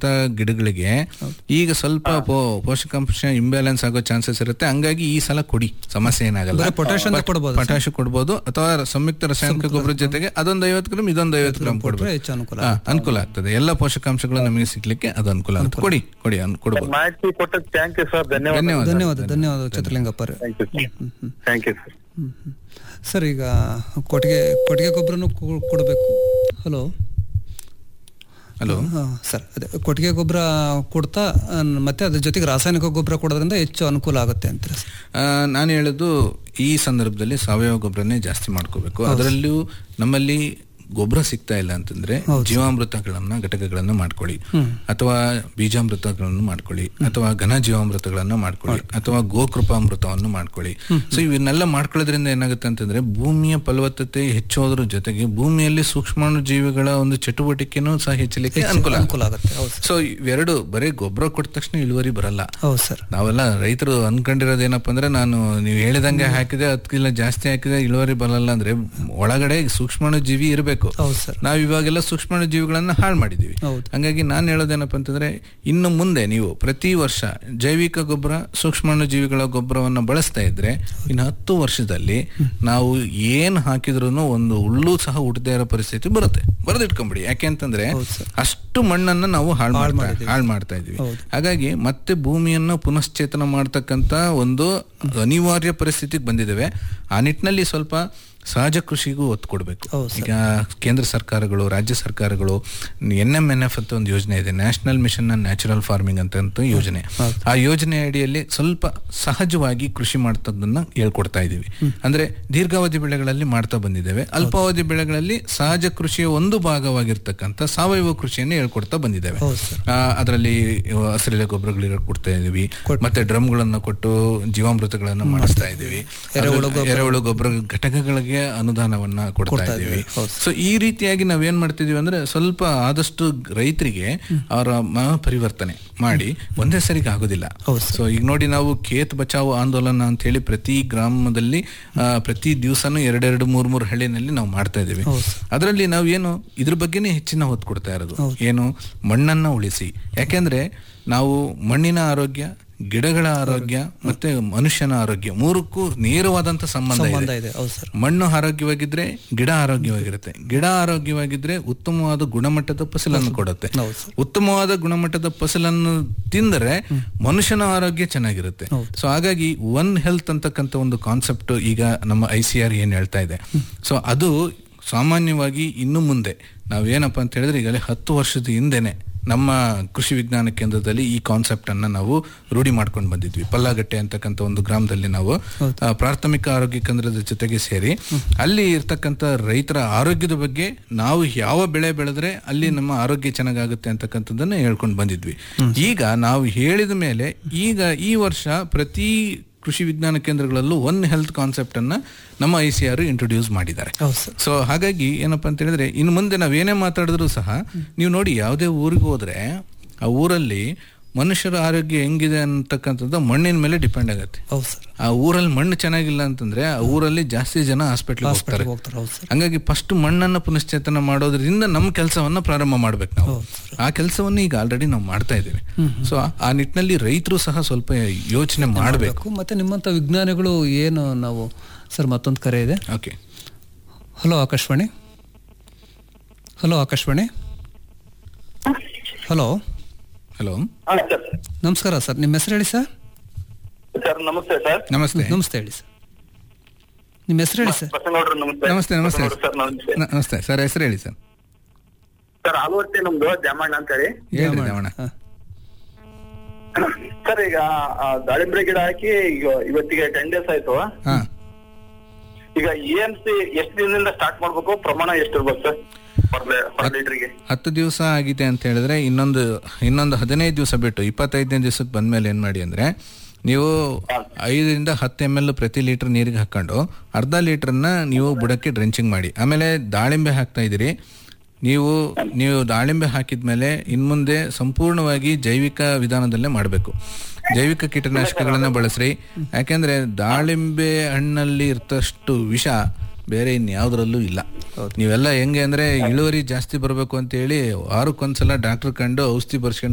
ಗಿಡಗಳಿಗೆ ಈಗ ಸ್ವಲ್ಪ ಪೋ- ಪೋಷಕಾಂಶ ಇಂಬ್ಯಾಲೆನ್ಸ್ ಆಗೋ ಚಾನ್ಸಸ್ ಇರುತ್ತೆ ಹಂಗಾಗಿ ಈ ಸಲ ಕೊಡಿ ಸಮಸ್ಯೆ ಏನಾಗಲ್ಲ ಬರೀ potassium ದ ಕೊಡ್ಬೋದಾ ಸರ್? ಪೊಟ್ಯಾಶ್ ಕೊಡ್ಬೋದು ಅಥವಾ ಸಂಯುಕ್ತ ರಾಸಾಯನಿಕ ಗೊಬ್ಬರದ ಜೊತೆಗೆ ಅದೊಂದು ಐವತ್ತು ಗ್ರಾಮ್ ಇದೊಂದು ಐವತ್ತು ಗ್ರಾಮ್ ಕೊಟ್ರೆ ಕೊಡ್ಬೋದು ಹೆಚ್ಚು ಅನುಕೂಲ ಹಾ, ಅನುಕೂಲ ಆಗ್ತದೆ ಎಲ್ಲ ಪೋಷಕಾಂಶಗಳು ನಮಗೆ ಸಿಗ್ಲಿಕ್ಕೆ ಅದು ಅನುಕೂಲ ಆಗುತ್ತೆ ಕೊಡಿ ಕೊಡಿ ಅನ್- ಕೊಡ್ಬೋದು ಮಾಹಿತಿ ಕೊಟ್ಟಕ್ಕೆ ಥ್ಯಾಂಕ್ ಯು ಸರ್ ಧನ್ಯವಾದ ಧನ್ಯವಾದ ಧನ್ಯವಾದ ಧನ್ಯವಾದ ಚಿತ್ರಲಿಂಗಪ್ಪ ಅವರೇ thank you thank you sir ಹ್ಮ್, ಹ್ಮ್. ಸರ್ ಈಗ ಕೊಟ್ಟಿಗೆ ಕೊಟ್ಟಿಗೆ ಗೊಬ್ಬರನು ಕೊಡಬೇಕು ಹಲೋ ಹಲೋ ಸರ್ ಅದೇ ಕೊಟ್ಟಿಗೆ ಗೊಬ್ಬರ ಕೊಡ್ತಾ ಆ, ಮತ್ತೆ ಅದ್ರ ಜೊತೆಗೆ ರಾಸಾಯನಿಕ ಗೊಬ್ಬರ ಕೊಡೋದ್ರಿಂದ ಹೆಚ್ಚು ಅನುಕೂಲ ಆಗುತ್ತೆ ಅಂತೀರಾ ಸರ್ ಆ, ನಾನು ಹೇಳೋದು ಈ ಸಂದರ್ಭದಲ್ಲಿ ಸಾವಯವ ಗೊಬ್ಬರನೇ ಜಾಸ್ತಿ ಮಾಡ್ಕೋಬೇಕು ಅದರಲ್ಲೂ ನಮ್ಮಲ್ಲಿ ಗೊಬ್ಬರ ಸಿಗ್ತಾ ಇಲ್ಲ ಅಂತಂದ್ರೆ ಜೀವಾಮೃತಗಳನ್ನ ಘಟಕಗಳನ್ನ ಮಾಡ್ಕೊಳ್ಳಿ ಅಥವಾ ಬೀಜಾಮೃತಗಳನ್ನು ಮಾಡ್ಕೊಳ್ಳಿ ಅಥವಾ ಘನ ಜೀವಾಮೃತಗಳನ್ನ ಮಾಡ್ಕೊಳ್ಳಿ ಅಥವಾ ಗೋಕೃಪಾಮೃತವನ್ನು ಮಾಡ್ಕೊಳ್ಳಿ ಸೊ ಇವನ್ನೆಲ್ಲ ಮಾಡ್ಕೊಳ್ಳೋದ್ರಿಂದ ಏನಾಗುತ್ತೆ ಅಂತಂದ್ರೆ ಭೂಮಿಯ ಫಲವತ್ತತೆ ಹೆಚ್ಚೋದ್ರ ಜೊತೆಗೆ ಭೂಮಿಯಲ್ಲಿ ಸೂಕ್ಷ್ಮಾಣು ಜೀವಿಗಳ ಒಂದು ಚಟುವಟಿಕೆನೂ ಸಹ ಹೆಚ್ಚಲಿಕ್ಕೆ ಅನುಕೂಲ ಅನುಕೂಲ ಆಗುತ್ತೆ ಹೌದು ಸರ್ ಸೊ ಇವೆರಡು ಬರೀ ಗೊಬ್ಬರ ಕೊಟ್ಟ ತಕ್ಷಣ ಇಳುವರಿ ಬರಲ್ಲ ಹೌದು ಸರ್ ನಾವೆಲ್ಲ ರೈತರು ಅನ್ಕೊಂಡಿರೋದೇನಪ್ಪ ಅಂದ್ರೆ ನಾನು ನೀವು ಹೇಳಿದಂಗೆ ಹಾಕಿದೆ ಹತ್ತು ಕಿಲೋ ಜಾಸ್ತಿ ಹಾಕಿದೆ ಇಳುವರಿ ಬರಲ್ಲ ಅಂದ್ರೆ ಒಳಗಡೆ ಸೂಕ್ಷ್ಮಾಣು ಜೀವಿ ಇರಬೇಕು ಹೌದು ಸರ್ ನಾವು ಇವಾಗೆಲ್ಲ ಸೂಕ್ಷ್ಮಾಣು ಜೀವಿಗಳನ್ನ ಹಾಳು ಮಾಡಿದೀವಿ ಹೌದು. ಹಂಗಾಗಿ ನಾನು ಹೇಳೋದೇನಪ್ಪ ಅಂತಂದ್ರೆ ಇನ್ನು ಮುಂದೆ ನೀವು ಪ್ರತಿ ವರ್ಷ ಜೈವಿಕ ಗೊಬ್ಬರ ಸೂಕ್ಷ್ಮಾಣು ಜೀವಿಗಳ ಗೊಬ್ಬರವನ್ನ ಬಳಸ್ತಾ ಇದ್ರೆ ಇನ್ನು ಹತ್ತು ವರ್ಷದಲ್ಲಿ ನಾವು ಏನ್ ಹಾಕಿದ್ರು ಒಂದು ಹುಲ್ಲು ಸಹ ಹುಟ್ಟದೇ ಇರೋ ಪರಿಸ್ಥಿತಿ ಬರುತ್ತೆ ಬರೆದಿಟ್ಕೊಂಬಿಡಿ ಯಾಕೆ ಅಂತಂದ್ರೆ ಅಷ್ಟು ಮಣ್ಣನ್ನ ನಾವು ಹಾಳು ಮಾಡ್ತಾ ಹಾಳು ಮಾಡ್ತಾ ಇದೀವಿ ಹಾಗಾಗಿ ಮತ್ತೆ ಭೂಮಿಯನ್ನು ಪುನಶ್ಚೇತನ ಮಾಡ್ತಕ್ಕಂತ ಒಂದು ಅನಿವಾರ್ಯ ಪರಿಸ್ಥಿತಿಗೆ ಬಂದಿದ್ದೇವೆ ಆ ನಿಟ್ಟಿನಲ್ಲಿ ಸ್ವಲ್ಪ ಸಹಜ ಕೃಷಿಗೂ ಒತ್ತು ಕೊಡಬೇಕು ಈಗ ಕೇಂದ್ರ ಸರ್ಕಾರಗಳು ರಾಜ್ಯ ಸರ್ಕಾರಗಳು ಎನ್ ಎಂ ಎನ್ ಎಫ್ ಅಂತ ಒಂದು ಯೋಜನೆ ಇದೆ ನ್ಯಾಷನಲ್ ಮಿಷನ್ ನ್ಯಾಚುರಲ್ ಫಾರ್ಮಿಂಗ್ ಅಂತ ಅಂತ ಯೋಜನೆ ಆ ಯೋಜನೆ ಅಡಿಯಲ್ಲಿ ಸ್ವಲ್ಪ ಸಹಜವಾಗಿ ಕೃಷಿ ಮಾಡ್ತದನ್ನ ಹೇಳ್ಕೊಡ್ತಾ ಇದೀವಿ ಅಂದ್ರೆ ದೀರ್ಘಾವಧಿ ಬೆಳೆಗಳಲ್ಲಿ ಮಾಡ್ತಾ ಬಂದಿದ್ದೇವೆ ಅಲ್ಪಾವಧಿ ಬೆಳೆಗಳಲ್ಲಿ ಸಹಜ ಕೃಷಿಯ ಒಂದು ಭಾಗವಾಗಿರ್ತಕ್ಕಂಥ ಸಾವಯವ ಕೃಷಿಯನ್ನು ಹೇಳ್ಕೊಡ್ತಾ ಬಂದಿದ್ದೇವೆ ಅದರಲ್ಲಿ ಹಸಿರೆಲೆ ಗೊಬ್ಬರಗಳು ಕೊಡ್ತಾ ಇದೀವಿ ಮತ್ತೆ ಡ್ರಮ್ಗಳನ್ನ ಕೊಟ್ಟು ಜೀವಾಮೃತಗಳನ್ನ ಮಾಡಿಸ್ತಾ ಇದೀವಿ ಅದ್ರ- ಎರೆಹುಳು ಗೊಬ್ಬರ ಘಟಕಗಳಿಗೆ ಅನುದಾನವನ್ನ ಕೊಡ್ತಾ ಇದ್ದೀವಿ ಸೊ ಈ ರೀತಿಯಾಗಿ ನಾವೇನ್ ಮಾಡ್ತಿದೀವಿ ಅಂದ್ರೆ ಸ್ವಲ್ಪ ಆದಷ್ಟು ರೈತರಿಗೆ ಅವರ ಮನ ಪರಿವರ್ತನೆ ಮಾಡಿ ಒಂದೇ ಸರಿಗೆ ಆಗೋದಿಲ್ಲ ಸೊ ಈಗ ನೋಡಿ ನಾವು ಖೇತ್ ಬಚಾವ್ ಆಂದೋಲನ ಅಂತ ಹೇಳಿ ಪ್ರತಿ ಗ್ರಾಮದಲ್ಲಿ ಆ, ಪ್ರತಿ ದಿವಸನೂ ಎರಡೆರಡು ಮೂರ್ ಮೂರ್ ಹಳ್ಳಿನಲ್ಲಿ ನಾವು ಮಾಡ್ತಾ ಇದೀವಿ ಅದರಲ್ಲಿ ನಾವು ಏನು ಇದ್ರ ಬಗ್ಗೆನೇ ಹೆಚ್ಚಿನ ಹೊತ್ತು ಕೊಡ್ತಾ ಇರೋದು ಏನು ಮಣ್ಣನ್ನ ಉಳಿಸಿ ಯಾಕೆಂದ್ರೆ ನಾವು ಮಣ್ಣಿನ ಆರೋಗ್ಯ ಗಿಡಗಳ ಆರೋಗ್ಯ ಮತ್ತೆ ಮನುಷ್ಯನ ಆರೋಗ್ಯ ಮೂರಕ್ಕೂ ನೇರವಾದಂತ ಸಂಬಂಧ ಸಂಬಂಧ ಇದೆ ಇದೆ ಹೌದು ಸರ್ ಮಣ್ಣು ಆರೋಗ್ಯವಾಗಿದ್ರೆ ಗಿಡ ಆರೋಗ್ಯವಾಗಿರುತ್ತೆ ಗಿಡ ಆರೋಗ್ಯವಾಗಿದ್ರೆ ಉತ್ತಮವಾದ ಗುಣಮಟ್ಟದ ಫಸಲನ್ನು ಕೊಡುತ್ತೆ ಹೌದು ಸರ್ ಉತ್ತಮವಾದ ಗುಣಮಟ್ಟದ ಫಸಲನ್ನು ತಿಂದರೆ ಮನುಷ್ಯನ ಆರೋಗ್ಯ ಚೆನ್ನಾಗಿರುತ್ತೆ ಸೊ ಹಾಗಾಗಿ ಒನ್ ಹೆಲ್ತ್ ಅಂತಕ್ಕಂಥ ಒಂದು ಕಾನ್ಸೆಪ್ಟ್ ಈಗ ನಮ್ಮ ಐ ಸಿ ಆರ್ ಏನ್ ಹೇಳ್ತಾ ಇದೆ ಸೊ ಅದು ಸಾಮಾನ್ಯವಾಗಿ ಇನ್ನು ಮುಂದೆ ನಾವೇನಪ್ಪ ಅಂತ ಹೇಳಿದ್ರೆ ಈಗಲೇ ಹತ್ತು ವರ್ಷದ ಹಿಂದೆನೆ ನಮ್ಮ ಕೃಷಿ ವಿಜ್ಞಾನ ಕೇಂದ್ರದಲ್ಲಿ ಈ ಕಾನ್ಸೆಪ್ಟ್ ಅನ್ನ ನಾವು ರೂಢಿ ಮಾಡ್ಕೊಂಡು ಬಂದಿದ್ವಿ ಪಲ್ಲಾಗಟ್ಟೆ ಅಂತಕ್ಕಂಥ ಒಂದು ಗ್ರಾಮದಲ್ಲಿ ನಾವು ಆ, ಪ್ರಾಥಮಿಕ ಆರೋಗ್ಯ ಕೇಂದ್ರದ ಜೊತೆಗೆ ಸೇರಿ ಅಲ್ಲಿ ಇರ್ತಕ್ಕಂಥ ರೈತರ ಆರೋಗ್ಯದ ಬಗ್ಗೆ ನಾವು ಯಾವ ಬೆಳೆ ಬೆಳೆದ್ರೆ ಅಲ್ಲಿ ನಮ್ಮ ಆರೋಗ್ಯ ಚೆನ್ನಾಗಾಗುತ್ತೆ ಅಂತಕ್ಕಂಥದ್ದನ್ನ ಹೇಳ್ಕೊಂಡು ಬಂದಿದ್ವಿ ಈಗ ನಾವು ಹೇಳಿದ ಮೇಲೆ ಈಗ ಈ ವರ್ಷ ಪ್ರತಿ ಕೃಷಿ ವಿಜ್ಞಾನ ಕೇಂದ್ರಗಳಲ್ಲೂ ಒನ್ ಹೆಲ್ತ್ ಕಾನ್ಸೆಪ್ಟ್ ಅನ್ನ ನಮ್ಮ ಐ ಸಿ ಆರ್ ಇಂಟ್ರೊಡ್ಯೂಸ್ ಮಾಡಿದ್ದಾರೆ ಹೌದು ಸರ್ ಸೊ ಹಾಗಾಗಿ ಏನಪ್ಪಾ ಅಂತ ಹೇಳಿದ್ರೆ ಇನ್ನು ಮುಂದೆ ನಾವೇನೇ ಮಾತಾಡಿದ್ರು ಸಹ ನೀವು ನೋಡಿ ಯಾವುದೇ ಊರಿಗೆ ಹೋದ್ರೆ ಆ ಊರಲ್ಲಿ ಮನುಷ್ಯರ ಆರೋಗ್ಯ ಹೆಂಗಿದೆ ಅಂತಕ್ಕಂಥದ್ದು ಮಣ್ಣಿನ ಮೇಲೆ ಡಿಪೆಂಡ್ ಆಗುತ್ತೆ ಹೌದು ಸರ್ ಆ ಊರಲ್ಲಿ ಮಣ್ಣು ಚೆನ್ನಾಗಿಲ್ಲ ಅಂತಂದ್ರೆ ಆ ಊರಲ್ಲಿ ಜಾಸ್ತಿ ಜನ ಹಾಸ್ಪಿಟ್ಲ್ ಹೋಗ್ತಾರೆ ಹೋಗ್ತಾರೆ ಹೌದು ಸರ್ ಹಂಗಾಗಿ ಫಸ್ಟ್ ಮಣ್ಣನ್ನ ಪುನಶ್ಚೇತನ ಮಾಡೋದ್ರಿಂದ ನಮ್ಮ ಕೆಲಸವನ್ನ ಪ್ರಾರಂಭ ಮಾಡ್ಬೇಕು ನಾವು ಆ ಕೆಲಸವನ್ನು ಈಗ ಆಲ್ರೆಡಿ ನಾವು ಮಾಡ್ತಾ ಇದ್ದೇವೆ ಸೊ ಆ ನಿಟ್ಟಿನಲ್ಲಿ ರೈತರು ಸಹ ಸ್ವಲ್ಪ ಯೋಚನೆ ಮಾಡಬೇಕು ಬೇಕು. ಮತ್ತೆ ನಿಮ್ಮಂತ ವಿಜ್ಞಾನಿಗಳು ಏನು ನಾವು ಸರ್ ಮತ್ತೊಂದು ಕರೆ ಇದೆ okay hello Akashvani hello Akashvani hello hello ಹಾ ಸರ್ ನಮಸ್ಕಾರ ಸರ್ ನಿಮ್ಮ ಹೆಸರು ಹೇಳಿ ಸರ್ ಸರ್ ನಮಸ್ತೆ ಸರ್ ನಮಸ್ತೆ ನಮಸ್ತೆ ಹೇಳಿ ಸರ್ ನಿಮ್ಮ ಹೆಸರು ಹೇಳಿ ಸರ್ ಬಸನಗೌಡ್ರು ನಮಸ್ತೆ ನಮಸ್ತೆ ನಮಸ್ತೆ ಬಸನಗೌಡ್ರು ಸರ್ ನಮಸ್ತೆ ನ- ನಮಸ್ತೆ ಸರ್ ಹೆಸರು ಹೇಳಿ ಸರ್ ಸರ್ ಆಲೂವರ್ತಿ ನಮ್ದು ದ್ಯಾಮಣ್ಣ ಅಂತ ಹೇಳಿ ಹೇಳಿ ದಾವಣ ಹಾ. ಸರ್ ಈಗ ಆ, ದಾಳಿಂಬ್ರೆ ಗಿಡ ಹಾಕಿ ಈಗ ಇವತ್ತಿಗೆ ಟೆನ್ ಡೇಸ್ ಆಯ್ತು ಹಾ ಈಗ ಇ ಎಂ ಸಿ ಎಷ್ಟು ದಿನದಿಂದ ಸ್ಟಾರ್ಟ್ ಮಾಡ್ಬೇಕು ಪ್ರಮಾಣ ಎಷ್ಟು ಇರ್ಬೇಕು ಸರ್ ಪರ್ ಲೀಟರ್ಗೆ ಹತ್ತು ದಿವಸ ಆಗಿದೆ ಅಂತ ಹೇಳಿದ್ರೆ ಇನ್ನೊಂದು ಇನ್ನೊಂದು ಹದಿನೈದು ದಿವಸ ಬಿಟ್ಟು ಇಪ್ಪತ್ತೈದನೇ ದಿವಸಕ್ಕೆ ಬಂದ್ಮೇಲೆ ಏನ್ ಮಾಡಿ ಅಂದ್ರೆ ನೀವು ಐದರಿಂದ ಹತ್ತು ಎಮ್ ಎಲ್ ಪ್ರತಿ ಲೀಟರ್ ನೀರಿಗೆ ಹಾಕೊಂಡು ಅರ್ಧ ಲೀಟರ್ನ ನೀವು ಬುಡಕ್ಕೆ ಡ್ರೆಂಚಿಂಗ್ ಮಾಡಿ ಆಮೇಲೆ ದಾಳಿಂಬೆ ಹಾಕ್ತಾ ಇದ್ದೀರಿ ನೀವು ನೀವು ದಾಳಿಂಬೆ ಹಾಕಿದ್ಮೇಲೆ ಇನ್ಮುಂದೆ ಸಂಪೂರ್ಣವಾಗಿ ಜೈವಿಕ ವಿಧಾನದಲ್ಲೇ ಮಾಡಬೇಕು ಜೈವಿಕ ಕೀಟನಾಶಕಗಳನ್ನ ಬಳಸ್ರಿ ಯಾಕೆಂದ್ರೆ ದಾಳಿಂಬೆ ಹಣ್ಣಲ್ಲಿ ಇರ್ತಷ್ಟು ವಿಷ ಬೇರೆ ಇನ್ಯಾವುದ್ರಲ್ಲೂ ಇಲ್ಲ ನೀವೆಲ್ಲ ಹೆಂಗೆ ಅಂದ್ರೆ ಇಳುವರಿ ಜಾಸ್ತಿ ಬರಬೇಕು ಅಂತ ಹೇಳಿ ವಾರಕ್ಕೊಂದ್ಸಲ ಡಾಕ್ಟರ್ ಕಂಡು ಔಷಧಿ ಬರ್ಸ್ಕೊಂಡು